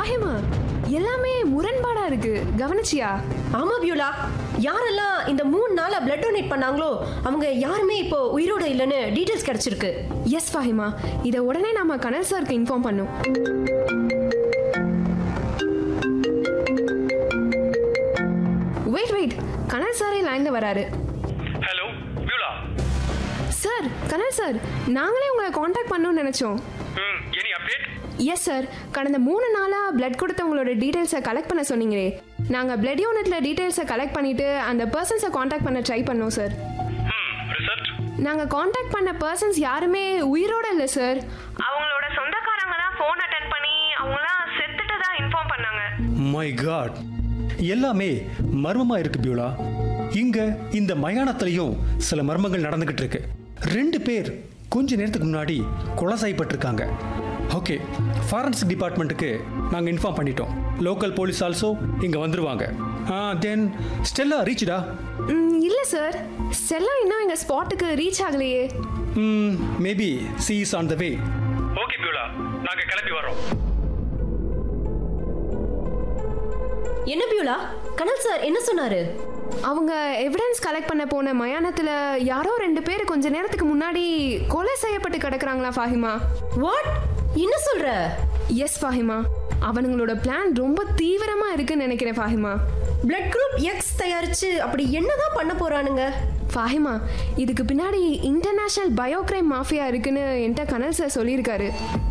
ஃபாஹிமா எல்லாமே முரண்பாடா இருக்கு கவனிச்சியா ஆமா பியூலா யாரெல்லாம் இந்த மூணு நாளா பிளட் டொனேட் பண்ணாங்களோ அவங்க யாருமே இப்போ உயிரோட இல்லைன்னு டீடைல்ஸ் கிடைச்சிருக்கு எஸ் ஃபாஹிமா இதை உடனே நாம கனல் சாருக்கு இன்ஃபார்ம் பண்ணோம் வெயிட் வெயிட் கனல் சாரே லைன்ல வராரு hello Beulah sir Kanal sir நாங்களே உங்களை காண்டாக்ட் பண்ணணும்னு நினைச்சோம் ம் எனி அப்டேட் எஸ் சார் கடந்த மூணு நாளா பிளட் கொடுத்தவங்களோட டீடைல்ஸை கலெக்ட் பண்ண சொன்னீங்களே நாங்கள் பிளட் யூனிட்ல டீடைல்ஸை கலெக்ட் பண்ணிட்டு அந்த பர்சன்ஸை காண்டாக்ட் பண்ண ட்ரை பண்ணோம் சார் ம் ரிசல்ட் நாங்கள் காண்டாக்ட் பண்ண பர்சன்ஸ் யாருமே உயிரோட இல்லை சார் அவங்களோட சொந்தக்காரங்க தான் ஃபோன் அட்டன் பண்ணி அவங்களாம் செத்துட்டு தான் இன்ஃபார்ம் பண்ணாங்க மை காட் எல்லாமே மர்மமா இருக்கு பியூலா இங்க இந்த மயானத்திலையும் சில மர்மங்கள் நடந்துகிட்டு இருக்கு ரெண்டு பேர் கொஞ்ச நேரத்துக்கு முன்னாடி கொலை செய்யப்பட்டிருக்காங்க ஓகே ஃபாரன்சிக் டிபார்ட்மெண்ட்டுக்கு நாங்கள் இன்ஃபார்ம் பண்ணிட்டோம் லோக்கல் போலீஸ் ஆல்சோ இங்கே வந்துருவாங்க தென் ஸ்டெல்லா ரீச்டா இல்லை சார் ஸ்டெல்லா இன்னும் எங்கள் ஸ்பாட்டுக்கு ரீச் ஆகலையே maybe she is on the way okay Beulah நாங்கள் கிளம்பி வர்றோம் என்ன பியூலா கனல் சார் என்ன சொன்னாரு அவங்க எவிடன்ஸ் கலெக்ட் பண்ண போன மயானத்தில் யாரோ ரெண்டு பேர் கொஞ்ச நேரத்துக்கு முன்னாடி கொலை செய்யப்பட்டு கிடக்குறாங்களா ஃபாஹிமா வாட் என்ன சொல்ற எஸ் ஃபாஹிமா அவனுங்களோட பிளான் ரொம்ப தீவிரமா இருக்குன்னு நினைக்கிறேன் ஃபாஹிமா பிளட் குரூப் எக்ஸ் தயாரிச்சு அப்படி என்னதான் பண்ண போறானுங்க ஃபாஹிமா இதுக்கு பின்னாடி இன்டர்நேஷனல் பயோக்ரைம் மாஃபியா இருக்குன்னு என்கிட்ட கனல் சார் சொல்லியிருக்காரு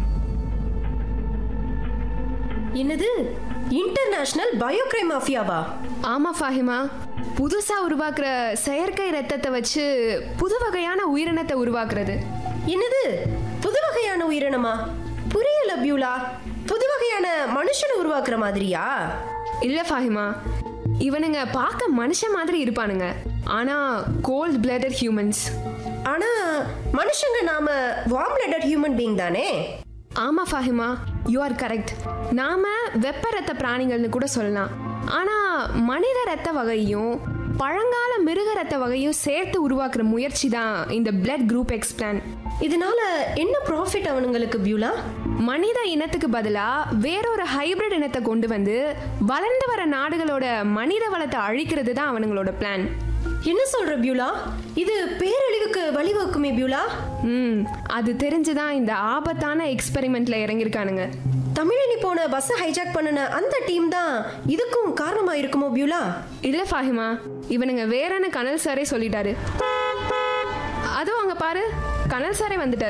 என்னது இன்டர்நேஷனல் பயோகிரைம் மாஃபியாவா ஆமா ஃபாஹிமா புதுசா உருவாக்குற செயற்கை ரத்தத்தை வச்சு புது வகையான உயிரினத்தை உருவாக்குறது என்னது புது வகையான உயிரினமா புரியல பியூலா புது வகையான மனுஷனை உருவாக்குற மாதிரியா இல்ல ஃபாஹிமா இவனுங்க பார்க்க மனுஷன் மாதிரி இருப்பானுங்க ஆனா கோல்ட் பிளடட் ஹியூமன்ஸ் ஆனா மனுஷங்க நாம வார்ம் பிளட்டட் ஹியூமன் பீயிங் தானே ஆமா ஃபாஹிமா யூ ஆர் கரெக்ட் நாம வெப்ப ரத்த பிராணிகள்னு கூட சொல்லலாம் ஆனா மனித ரத்த வகையும் பழங்கால மிருக ரத்த வகையும் சேர்த்து உருவாக்குற முயற்சி தான் இந்த பிளட் குரூப் எக்ஸ்பிளான் இதனால என்ன ப்ராஃபிட் அவனுங்களுக்கு பியூலா மனித இனத்துக்கு பதிலா வேறொரு ஹைபிரிட் இனத்தை கொண்டு வந்து வளர்ந்து வர நாடுகளோட மனித வளத்தை அழிக்கிறது தான் அவனுங்களோட பிளான் என்ன சொல்ற பியூலா இது பேரழிவுக்கு வழிவகுக்குமே பியூலா ம் அது தெரிஞ்சுதான் இந்த ஆபத்தான எக்ஸ்பெரிமெண்ட்ல இறங்கியிருக்கானுங்க தமிழினி போன பஸ்ஸை ஹைஜாக் பண்ணின அந்த டீம் தான் இதுக்கும் காரணமா இருக்குமோ பியூலா இல்ல ஃபாஹிமா இவனுங்க வேறன்னு கனல் சாரே சொல்லிட்டாரு அதுவும் அங்க பாரு கனல் சாரே வந்துட்டாரு